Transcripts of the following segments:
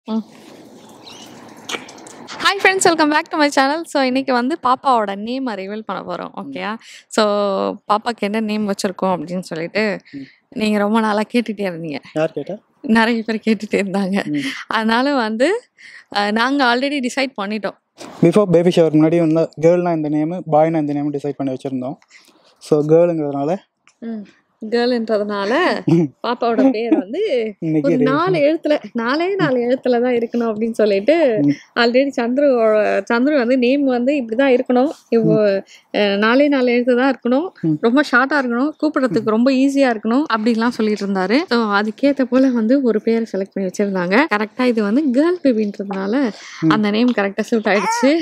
Hi friends welcome back to my channel so இன்னைக்கு வந்து பாப்பாவோட நேம் ரிவீல் பண்ண போகிறோம் ஓகேயா ஸோ பாப்பாக்கு என்ன நேம் வச்சுருக்கோம் அப்படின்னு சொல்லிட்டு நீங்கள் ரொம்ப நாளாக கேட்டுகிட்டே இருந்தீங்க யார் கேட்டா நிறைய பேர் கேட்டுகிட்டே இருந்தாங்க ம். அதனால வந்து நாங்கள் ஆல்ரெடி டிசைட் பண்ணிட்டோம் பிஃபோர் பேபி ஷவர் முன்னாடி வந்து கேர்ள்னா இந்த நேமு பாய்னா இந்த நேம் டிசைட் பண்ணி வச்சுருந்தோம் ஸோ கேர்ளுங்கிறதுனால கேர்ள்ன்றதுனால பாப்பாவோட பேர் வந்து இன்னைக்கு ஒரு நாலு எழுத்துல நாலே நாலு எழுத்துல தான் இருக்கணும் அப்படின்னு சொல்லிட்டு ஆல்ரெடி சந்துரு சந்துரு வந்து நேம் வந்து இப்படிதான் இருக்கணும் இப்போ அஹ், நாலே நாலு எழுத்து தான் இருக்கணும் ரொம்ப ஷார்ட்டா இருக்கணும் கூப்பிடுறதுக்கு ரொம்ப ஈஸியா இருக்கணும் அப்படின்லாம் சொல்லிட்டு இருந்தாரு ஸோ அதுக்கேற்ற போல வந்து ஒரு பேரை செலக்ட் பண்ணி வச்சிருந்தாங்க கரெக்டா இது வந்து கேர்ள் பேபின்றதுனால அந்த நேம் கரெக்டா சூட் ஆயிடுச்சு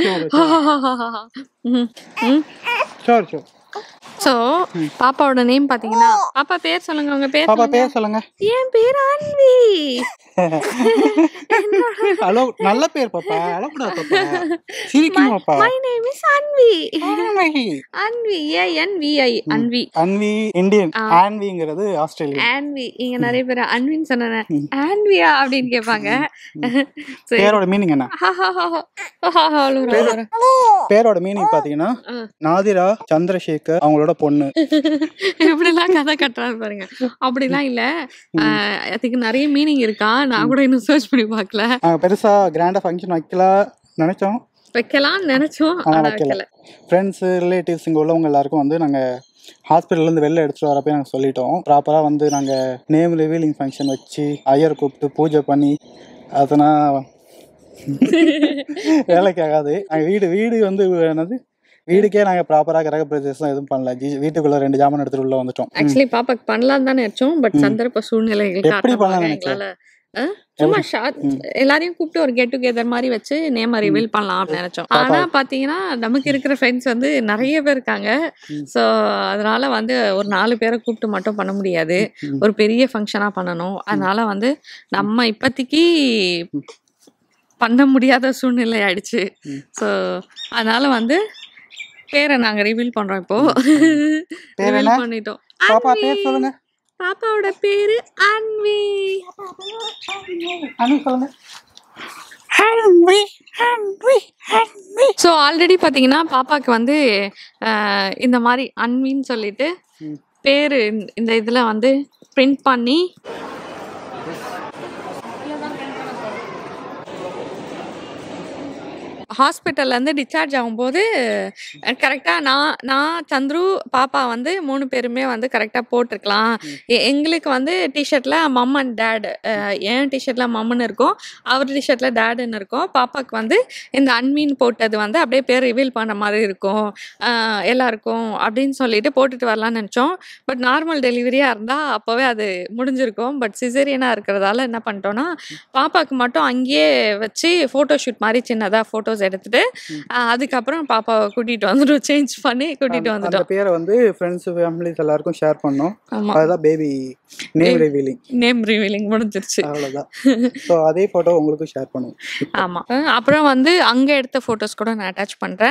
ம், ம். ஷோர் ஷோர் ஸோ பாப்பாவோட நேம் பாத்தீங்கன்னா பாப்பா பேர் சொல்லுங்க உங்க பேர் பாப்பா சொல்லுங்க. பேர் சொல்லுங்க என் பேர் அன்வி ஹலோ நல்ல பேர் பாப்பா அழக்கூடாது பாப்பா சிரிக்கணும் பாப்பா my name is Anvi Anvi. Anvi A N V I Anvi Anvi Indian ஆன்விங்கிறது ஆஸ்திரேலியா ஆன்வி இங்க நிறைய பேர் அன்வின்னு சொன்ன ஆன்வியா அப்படின்னு கேட்பாங்க சரி. பேரோட மீனிங் என்ன அழுகுறா. பேரோட மீனிங் பாத்தீங்கன்னா ஆ. நாதிரா சந்திரசேகர் அவங்களோட பொண்ணு இப்படிலாம் கதை கட்டுறாரு பாருங்க அப்படிலாம் இல்ல ஆஹ் அதுக்கு நிறைய மீனிங் இருக்கா நான் கூட இன்னும் சர்ச் பண்ணி பார்க்கல நாங்கள் பெருசா கிராண்டா ஃபங்க்ஷன் வைக்கலாம் நினைச்சோம் வைக்கலாம்னு நினைச்சோம் ஆனா ஆனா வைக்கல வைக்கல ஃப்ரெண்ட்ஸு ரிலேட்டிவ்ஸ் இங்கே உள்ளவங்க எல்லாருக்கும் வந்து நாங்கள் ஹாஸ்பிட்டல்லேருந்து வெளில எடுத்துகிட்டு வரப்போ நாங்கள் சொல்லிட்டோம் ப்ராப்பராக வந்து நாங்கள் நேம் ரிவீலிங் ஃபங்க்ஷன் வச்சு ஐயர் கூப்பிட்டு பூஜை பண்ணி அதனால் வேலைக்கு ஆகாது நாங்கள் வீடு வீடு வந்து என்னது வீடுக்கே நாங்கள் ப்ராப்பராக கிரக பிரதேசம் எதுவும் பண்ணல ஜி வீட்டுக்குள்ளே ரெண்டு ஜாமான் எடுத்துகிட்டு உள்ளே வந்துட்டோம் ஆக்சுவலி பாப்பாக்கு பண்ணலாம் தான் நினைச்சோம் பட் சந்தர்ப்ப சூழ்நிலைகள் எப்படி காரணமாக பண்ணலாம்னு எங்களால ஆ? சும்மா ஷார்ட் எல்லாரையும் கூப்பிட்டு ஒரு கெட் டுகெதர் மாதிரி வச்சு நேம ரிவீல் பண்ணலாம் அப்படின்னு நினைச்சோம் ஆனா பாத்தீங்கன்னா நமக்கு இருக்கிற ஃப்ரெண்ட்ஸ் வந்து நிறைய பேர் இருக்காங்க சோ அதனால வந்து ஒரு நாலு பேரை கூப்பிட்டு மட்டும் பண்ண முடியாது ஒரு பெரிய ஃபங்க்ஷனா பண்ணணும் அதனால வந்து நம்ம இப்போதைக்கு பண்ண முடியாத சூழ்நிலை ஆயிடுச்சு ஸோ அதனால வந்து பேரை நாங்க ரிவீல் பண்றோம் இப்போ பேர் ரிவீல் என்ன? பண்ணிட்டோம் பாப்பா அன்வி. பேர் சொல்லுங்க பாப்பாவோட பேரு அன்வி அனு சொல்லுங்க ஸோ ஆல்ரெடி பார்த்தீங்கன்னா பாப்பாக்கு வந்து அஹ், இந்த மாதிரி அன்வின்னு சொல்லிட்டு பேர் இந்த இதில் வந்து பிரிண்ட் பண்ணி ஹாஸ்பிட்டல்லேருந்து டிஸ்சார்ஜ் ஆகும்போது கரெக்டாக நான் நான் சந்துரு பாப்பா வந்து மூணு பேருமே வந்து கரெக்டாக போட்டிருக்கலாம் எ- எங்களுக்கு வந்து டிஷர்ட்டில் மம் அண்ட் டேட் என் டிஷர்ட்டில் மம்முன்னு இருக்கும் அவர் டிஷர்ட்டில் டேடுன்னு இருக்கும் பாப்பாக்கு வந்து இந்த அன்மீன் போட்டது வந்து அப்படியே பேர் ரிவீல் பண்ண மாதிரி இருக்கும் அஹ் எல்லாருக்கும் அப்படின்னு சொல்லிட்டு போட்டுட்டு வரலாம்னு நினச்சோம் பட் நார்மல் டெலிவரியாக இருந்தால் அப்போவே அது முடிஞ்சிருக்கும் பட் சிசேரியனாக இருக்கிறதால என்ன பண்ணிட்டோம்னா பாப்பாக்கு மட்டும் அங்கேயே வச்சு ஃபோட்டோ ஷூட் மாதிரி சின்னதாக ஃபோட்டோஸ் எடுத்துட்டு அஹ் அதுக்கப்புறம் பாப்பாவை கூட்டிகிட்டு வந்துட்டோம் சேஞ்ச் பண்ணி கூட்டிகிட்டு அந்த வந்துட்டோம் பேரை வந்து ஃப்ரெண்ட்ஸ் ஃபேமிலிஸ் எல்லாருக்கும் ஷேர் பண்ணோம் ஆமாம் அதுதான் baby name revealing name revealing முடிஞ்சிருச்சு அவ்வளோதான் ஸோ அதே ஃபோட்டோ உங்களுக்கும் ஷேர் பண்ணுவோம் ஆமாம் அப்புறம் வந்து அங்கே எடுத்த ஃபோட்டோஸ் கூட நான் அட்டாச் பண்ணுறேன்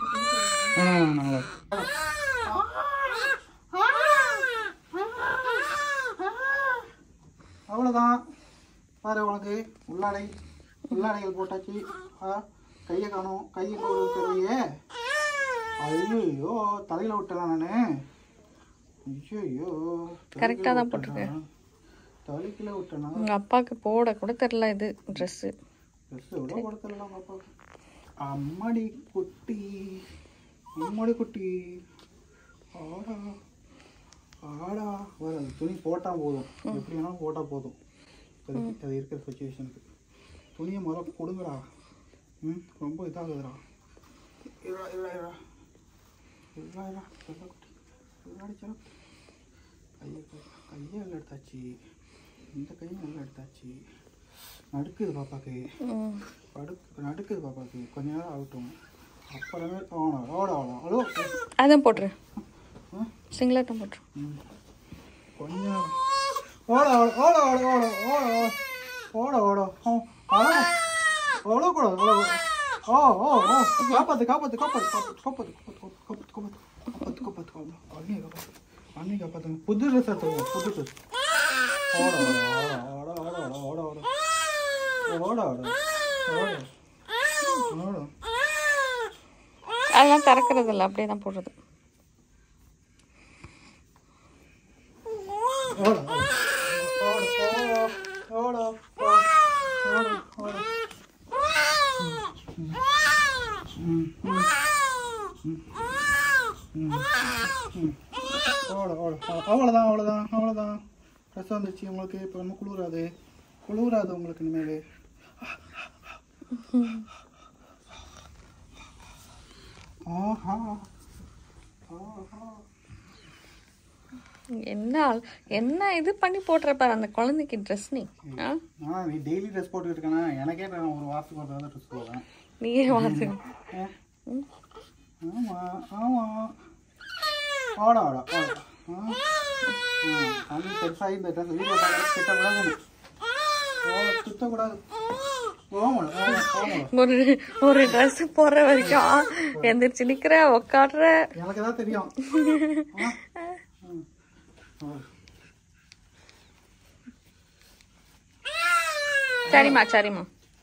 அவ்வளோதான் பாரு உனக்கு உள்ளாடை உள்ளாடைகள் போட்டாச்சு ஆ கையை காணும் கையை ஒரு தெரியலையே ஐயோ தலையில் விட்டலாம் நான் ஐயோ கரெக்டாக தான் போட்டிருக்கேன் தலைக்கில விட்டனா உங்கள் அப்பாவுக்கு போட கூட தெரில இது ட்ரெஸ்ஸு ட்ரெஸ் எவ்வளோ கொடுத்துடலாம் பாப்பா அம்மாடி குட்டி அம்மாடி குட்டி ஆடா ஆடா வர அந்த துணி போட்டால் போதும் எப்படி வேணாலும் போட்டால் போதும் இப்போதைக்கு அது இருக்கிற சுச்சுவேஷனுக்கு துணியை முதல்ல கொடுங்கடா ம் ரொம்ப இதாகுதுடா இருடா இருடா இருடா இருடா இருடா செல்ல குட்டி இருடாடி செல்ல கையை கையை நல்லா எடுத்தாச்சு இந்த கையும் நல்லா எடுத்தாச்சு நடுக்குது பாப்பாக்கு படுக்கு நடுக்குது பாப்பாக்கு கொஞ்ச நேரம் ஆகட்டும் அப்புறமே ஆனா ஓட ஆகலாம் ஹலோ அதான் போட்டுரு சிங்கிளாட்டம் போட்டுரு கொஞ்ச நேரம் ஓட ஓட ஓட ஓட ஓட ஓட ஓட ஓட ஓட ஓடக்கூடாது ஓட ஓ ஓ ஓ காப்பாத்து காப்பாத்து காப்பாத்து காப்பாத்து காப்பாத்து காப்பாத்து காப்பாத்து காப்பாத்து காப்பாத்து காப்பாத்து அண்ணி காப்பாத்து அண்ணி காப்பாத்துங்க புது ட்ரெஸ் எடுத்துருங்க புது ட்ரெஸ் ஓட ஓட ஓட ஓட ஓட ஓட ஓட ஓட ஓட ஓட ஓட ஓட அதெல்லாம் திறக்கிறது இல்லை அப்படியே தான் போடுறது ஓட ஓட ஓட ஓட ஓட ஓட ம் ம் ஓட ஓட அவ்வளோதான் அவ்வளோதான் அவ்வளோதான் ட்ரெஸ் வந்துச்சு உங்களுக்கு இப்போ ஒன்றும் குளிராது குளிராது உங்களுக்கு இனிமேல் ஆஹா ஆஹா என்ன ஆள்- என்ன இது பண்ணி போட்டுறப்பாரு அந்த குழந்தைக்கு ட்ரெஸ் நீ ஆ ஆ நீ டெய்லி ட்ரெஸ் போட்டுக்கிட்டு இருக்கேனா எனக்கே நான் ஒரு வாரத்துக்கு ஒரு தடவை ட்ரெஸ் போடுவேன் நீயே வாங்க ஆ. ஆமா ஆமா ஓட ஓட ஓட ஆ. ஆ, அது பெருசாகி இந்த ட்ரெஸ் வீடியோ பார்க்கறது திட்டக்கூடாது ஓட சுத்தக்கூடாது ஓமல ஓமல ஓமல ஒரு ஒரு ட்ரெஸ் போடுற வரைக்கும் எந்திரிச்சு நிக்கிற உக்காடுற எனக்கு தான் தெரியும் ஆ. ம். ஓ. சரிம்மா சரிம்மா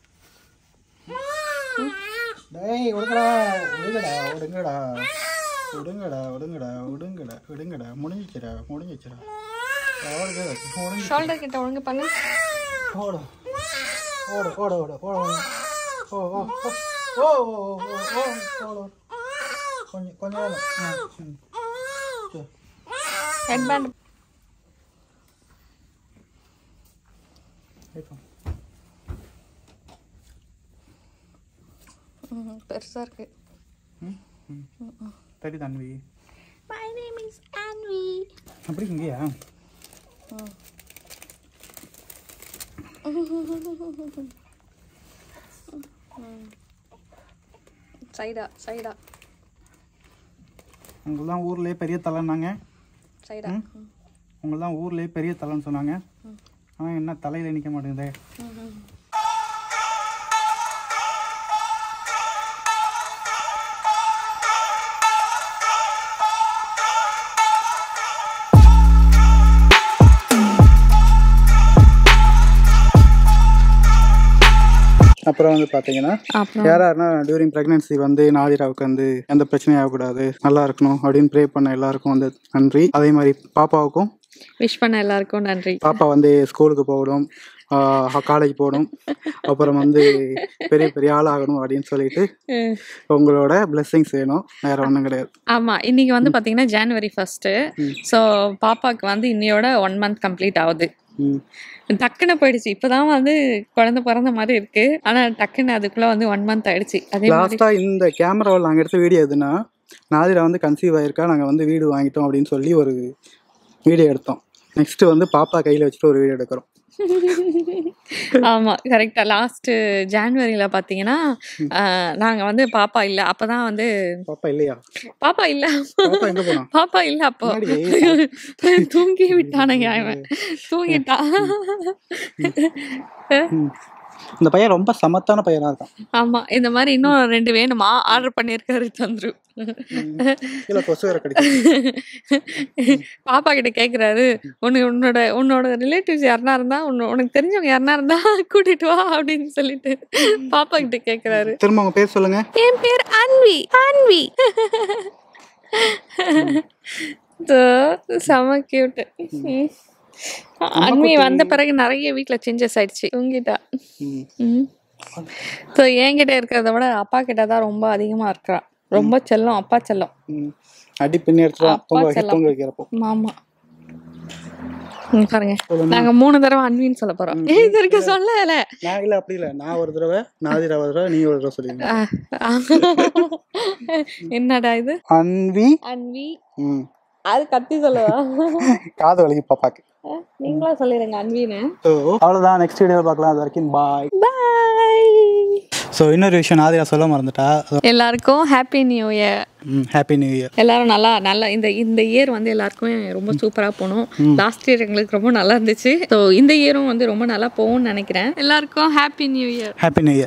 டேய் ஒடுங்கடா ஒடுங்கடா ஒடுங்கடா ஒடுங்கடா ஒடுங்கடா ஒடுங்கடா ஒடுங்கடா முடிஞ்சிச்சுடா முடிஞ்சிச்சுடா ஓடுங்க முடிஞ்சு ஷோல்டர் கிட்ட ஒழுங்கு பண்ணு ஓடு ஓடு ஓடு ஓடு ஓடு ஓடு ஓ ஓ ஓ ஓ ஓ ஓ ஓ ஓடு ஓடு கொஞ்சம் கொஞ்சம் நேரம் ஆ ம் சரி ஹெட் பேண்ட் இப்போ பெருசா இருக்கு ம் ம் சரி Tanvi my name is Anvi அப்படி இங்கேயா சைடா சைடா உங்களெலாம் ஊர்லேயே பெரிய தலைன்னாங்க சைடா உங்களெலாம் ஊர்லேயே பெரிய தலைன்னு சொன்னாங்க ஆனால் என்ன தலையில் நிற்க மாட்டேங்குதே அப்புறம் வந்து பார்த்தீங்கன்னா அப்புறம் யாராருன்னா டியூரிங் ப்ரெக்னென்சி வந்து நாதிராவுக்கு வந்து எந்த பிரச்சனையும் ஆகக்கூடாது நல்லா இருக்கணும் அப்படின்னு ப்ரே பண்ண எல்லாருக்கும் வந்து நன்றி அதே மாதிரி பாப்பாவுக்கும் விஷ் பண்ண எல்லாருக்கும் நன்றி பாப்பா வந்து ஸ்கூலுக்கு போகணும் காலேஜ் போகணும் அப்புறம் வந்து பெரிய பெரிய ஆள் ஆகணும் அப்படின்னு சொல்லிட்டு உங்களோட blessings வேணும் வேற ஒன்றும் கிடையாது ஆமா இன்னைக்கு வந்து பாத்தீங்கன்னா ஜனவரி ஃபர்ஸ்ட் ஸோ பாப்பாக்கு வந்து இன்னையோட ஒன் மந்த் கம்ப்ளீட் ஆகுது ம். டக்குன்னு போயிடுச்சு இப்பதான் வந்து குழந்தை பிறந்த மாதிரி இருக்கு ஆனா டக்குன்னு அதுக்குள்ள வந்து ஒன் மந்த் ஆயிடுச்சு அதே மாதிரி லாஸ்டா இந்த கேமராவில் நாங்கள் எடுத்த வீடியோ எதுனா நாதிரா வந்து கன்சீவ் ஆயிருக்கா நாங்கள் வந்து வீடு வாங்கிட்டோம் அப்படின்னு சொல்லி ஒரு வீடியோ எடுத்தோம் நெக்ஸ்ட் வந்து பாப்பா கையில் வச்சுட்டு ஒரு வீடியோ எடுக்கிறோம் ஆமா கரெக்டா லாஸ்ட் ஜான்வரியில பாத்தீங்கன்னா ஆஹ், நாங்க வந்து பாப்பா இல்ல அப்பதான் வந்து பாப்பா இல்லையா பாப்பா இல்ல பாப்பா எங்கே போனா பாப்பா இல்ல அப்போ முன்னாடி தூங்கி விட்டானுங்க அவன் தூங்கிட்டான் ம். இந்த பையன் ரொம்ப சமத்தான பையனா இருக்கான் ஆமா இந்த மாதிரி இன்னும் ரெண்டு வேணுமா ஆர்டர் பண்ணிருக்காரு சந்துரு கீழே கொசு வேற கிடைக்கும் பாப்பா கிட்ட கேக்குறாரு உனக்கு உன்னோட உன்னோட ரிலேட்டிவ்ஸ் யாருனா இருந்தா உன்ன- உனக்கு தெரிஞ்சவங்க யாருனா இருந்தா கூட்டிட்டு வா அப்படின்னு சொல்லிட்டு பாப்பா கிட்ட கேக்குறாரு திரும்ப உங்க பேர் சொல்லுங்க என் பேர் அன்வி அன்வி தோ, செம கியூட் அன்வி வந்த பிறகு நிறைய வீட்ல சேஞ்சஸ் ஆயிடுச்சு தூங்கிட்டா ம். ம் ஸோ என்கிட்ட இருக்கிறத விட அப்பா கிட்ட தான் ரொம்ப அதிகமா இருக்கிறா ரொம்ப செல்லம் அப்பா செல்லம் ம். அடி பின்னி எடுத்துருவான் அப்பா தூங்க வைக்க செல்லம். தூங்க வைக்கிறப்போ மாமா ம், பாருங்க நாங்க மூணு தடவை அன்வின்னு சொல்ல போறோம் ஏய், இது வரைக்கும் சொல்லல நான் இல்ல அப்படி இல்ல நான் ஒரு தடவை நாதிரா ஒரு தடவை நீ ஒரு தடவை சொல்லிருங்க ஆ, ஆ. என்னடா இது அன்வி அன்வி ம் அது கத்தி சொல்லவா காது வலிக்கு பாப்பாக்கு நீங்களா சொல்லிடுங்க அன்வின்னு ஸோ அவ்வளோதான் நெக்ஸ்ட் வீடியோ பார்க்கலாம் அது வரைக்கும் பாய் பாய் ஸோ இன்னொரு விஷயம் நாதிரா சொல்ல மறந்துட்டா எல்லாருக்கும் happy new year happy new year எல்லாரும் நல்லா நல்லா இந்த இந்த இயர் வந்து எல்லாருக்குமே ரொம்ப சூப்பரா போகணும் லாஸ்ட் இயர் எங்களுக்கு ரொம்ப நல்லா இருந்துச்சு ஸோ இந்த இயரும் வந்து ரொம்ப நல்லா போகும்னு நினைக்கிறேன் எல்லாருக்கும் happy new year happy new year